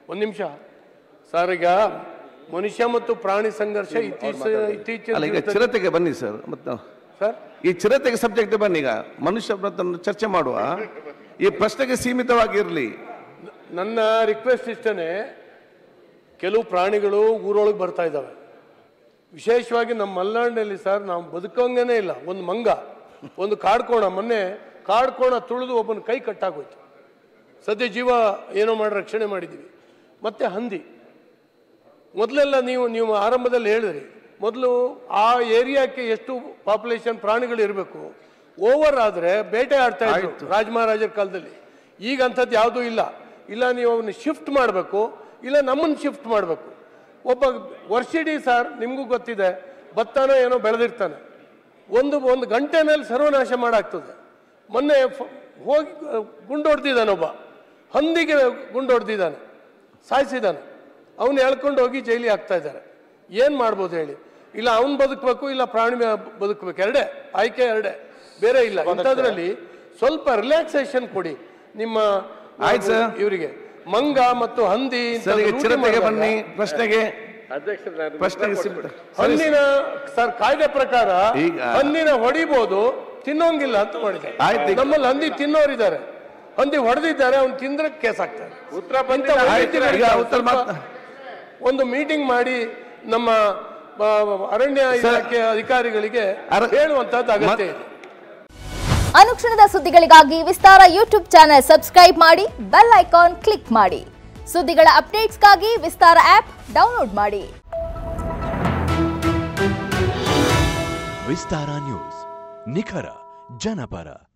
ಒಂದು ನಿಮಿಷ ಸರ್ ಈಗ ಮನುಷ್ಯ ಮತ್ತು ಪ್ರಾಣಿ ಸಂಘರ್ಷ ಇತ್ತೀಚಿನ ಅಲ್ಲ ಈಗ ಇತ್ತೀಚಿನ ಚಿರತೆಗೆ ಬನ್ನಿ ಸರ್ ಮತ್ತೆ ಸರ್ ಈ ಚಿರತೆಗೆ ಸಬ್ಜೆಕ್ಟ್ ಬನ್ನಿ ಈಗ ಮನುಷ್ಯ ಮತ್ತು ಚರ್ಚೆ ಮಾಡುವ ಈ ಪ್ರಶ್ನೆಗೆ ಸೀಮಿತವಾಗಿರಲಿ ನನ್ನ ರಿಕ್ವೆಸ್ಟ್ ಇಷ್ಟೇ ಕೆಲವು ಪ್ರಾಣಿಗಳು ಊರೊಳಗೆ ಬರ್ತಾ ಇದ್ದಾವೆ ವಿಶೇಷವಾಗಿ ನಮ್ಮ ಮಲೆನಾಡಿನಲ್ಲಿ ಸರ್ ನಾವು ಬದುಕಂಗನೇ ಇಲ್ಲ ಒಂದು ಮಂಗ ಒಂದು ಕಾಡ್ಕೋಣ ಮೊನ್ನೆ ಕಾಡ್ಕೋಣ ತುಳಿದು ಒಬ್ಬನ ಕೈ ಕಟ್ಟಾಗೋಯ್ತು ಸದ್ಯ ಜೀವ ಏನೋ ಮಾಡಿ ರಕ್ಷಣೆ ಮಾಡಿದ್ದೀವಿ ಮತ್ತೆ ಹಂದಿ ಮೊದಲೆಲ್ಲ ನೀವು ನೀವು ಆರಂಭದಲ್ಲಿ ಹೇಳಿದ್ರಿ ಮೊದಲು ಆ ಏರಿಯಾಕ್ಕೆ ಎಷ್ಟು ಪಾಪ್ಯುಲೇಷನ್ ಪ್ರಾಣಿಗಳು ಇರಬೇಕು ಓವರ್ ಆದರೆ ಬೇಟೆ ಆಡ್ತಾ ಇದ್ರು ರಾಜ ಮಹಾರಾಜರ ಕಾಲದಲ್ಲಿ ಈಗ ಅಂಥದ್ದು ಯಾವುದೂ ಇಲ್ಲ ಇಲ್ಲ ನೀವು ಅವನ್ನ ಶಿಫ್ಟ್ ಮಾಡಬೇಕು ಇಲ್ಲ ನಮ್ಮನ್ನು ಶಿಫ್ಟ್ ಮಾಡಬೇಕು ಒಬ್ಬ ವರ್ಷಿಡೀ ಸರ್ ನಿಮಗೂ ಗೊತ್ತಿದೆ ಭತ್ತನೋ ಏನೋ ಬೆಳೆದಿರ್ತಾನೆ ಒಂದು ಒಂದು ಗಂಟೆನಲ್ಲಿ ಸರ್ವನಾಶ ಮಾಡಾಗ್ತದೆ ಮೊನ್ನೆ ಫ- ಹೋಗಿ ಗುಂಡೊಡ್ದಿದ್ದಾನೆ ಒಬ್ಬ ಹಂದಿಗೆ ಗುಂಡೊಡ್ದಿದ್ದಾನೆ ಸಾಯಿಸಿದ್ದಾನೆ ಅವನು ಎಳ್ಕೊಂಡು ಹೋಗಿ ಜೈಲಿಗೆ ಹಾಕ್ತಾ ಇದ್ದಾರೆ ಏನು ಮಾಡ್ಬೋದು ಹೇಳಿ ಇಲ್ಲ ಅವನು ಬದುಕಬೇಕು ಇಲ್ಲ ಪ್ರಾಣಿ ಬದುಕಬೇಕು ಎರಡೇ ಆಯ್ಕೆ ಎರಡೇ ಬೇರೆ ಇಲ್ಲ ಇಂಥದ್ರಲ್ಲಿ ಸ್ವಲ್ಪ ರಿಲ್ಯಾಕ್ಸೇಷನ್ ಕೊಡಿ ನಿಮ್ಮ ಆಯ್ತು ಸರ್. ಇವರಿಗೆ ಮಂಗ ಮತ್ತು ಹಂದಿ ಸರ್ ಇಂಥದ್ದು ಈಗ ರೂಢಿ ಚಿರತೆಗೆ ಮಾಡಿದಾಗ ಬನ್ನಿ ಪ್ರಶ್ನೆಗೆ ಪ್ರಶ್ನೆಗೆ ಸೀಮಿತ ಸರಿ ಹಂದಿನ ಸರ್ ಕಾಯ್ದೆ ಪ್ರಕಾರ ಈಗ- ಹಂದಿನ ಹೊಡಿಬಹುದು ತಿನ್ನೋಂಗಿಲ್ಲ ಅಂತ ಮಾಡಿದ್ದಾರೆ ಆಯ್ತು ಈಗ- ನಮ್ಮಲ್ಲಿ ಹಂದಿ ತಿನ್ನೋರಿದ್ದಾರೆ ಹಂದಿ ಹೊಡೆದಿದ್ದಾರೆ ಅವ್ನು ತಿಂದ್ರೆ ಕೇಸ್ ಆಗ್ತಾರೆ ಉತ್ತರ ಇಂಥ ಬಂದಿಲ್ಲ. ವೈದ್ಯರು ಈಗ ಇದ್ದಾರೆ. ಉತ್ತರ ಸ್ವಲ್ಪ ಮಾತ್ರ- ಒಂದು ಮೀಟಿಂಗ್ ಮಾಡಿ ನಮ್ಮ ಆ, ಅರಣ್ಯ ಇಲಾಖೆ ಅಧಿಕಾರಿಗಳಿಗೆ ಅರ- ಹೇಳುವಂತದ್ದು ಅಗತ್ಯ ಇದೆ ಅನುಕ್ಷಣದ ಸುದ್ದಿಗಳಿಗಾಗಿ ವಿಸ್ತಾರ ಯೂಟ್ಯೂಬ್ ಚಾನೆಲ್ ಸಬ್ಸ್ಕ್ರೈಬ್ ಮಾಡಿ ಬೆಲ್ ಐಕಾನ್ ಕ್ಲಿಕ್ ಮಾಡಿ ಸುದ್ದಿಗಳ ಅಪ್ಡೇಟ್ಸ್ಗಾಗಿ ವಿಸ್ತಾರ ಆಪ್ ಡೌನ್ಲೋಡ್ ಮಾಡಿ ವಿಸ್ತಾರ ನ್ಯೂಸ್ ನಿಖರ ಜನಪರ